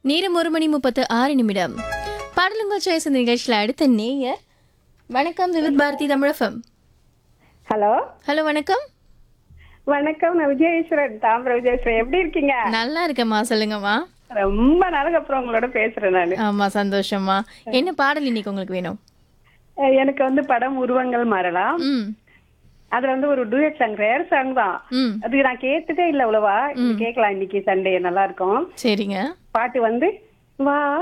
நேரம் ஒரு மணி முப்பத்து ஆறு நிமிடம் பாடலுங்கள் சாய்ஸ் இந்த நிகழ்ச்சியில் அடுத்த நேயர் வணக்கம் விவித் பாரதி தமிழகம் ஹலோ ஹலோ வணக்கம் வணக்கம் நான் விஜயேஸ்வரன் தாமிர விஜயேஸ்வரன் எப்படி இருக்கீங்க நல்லா இருக்கேம்மா சொல்லுங்கம்மா ரொம்ப நாளுக்கு அப்புறம் உங்களோட பேசுறேன் நான் ஆமா சந்தோஷம்மா என்ன பாடல் இன்னைக்கு உங்களுக்கு வேணும் எனக்கு வந்து படம் உருவங்கள் மாறலாம் ம் அதுல வந்து ஒரு டூயட் சாங் ரேர் சாங் தான் ம் அது நான் கேட்டதே இல்ல அவ்வளவா இது கேட்கலாம் இன்னைக்கு சண்டே நல்லா இருக்கும் சரிங்க பாட்டு வந்து வா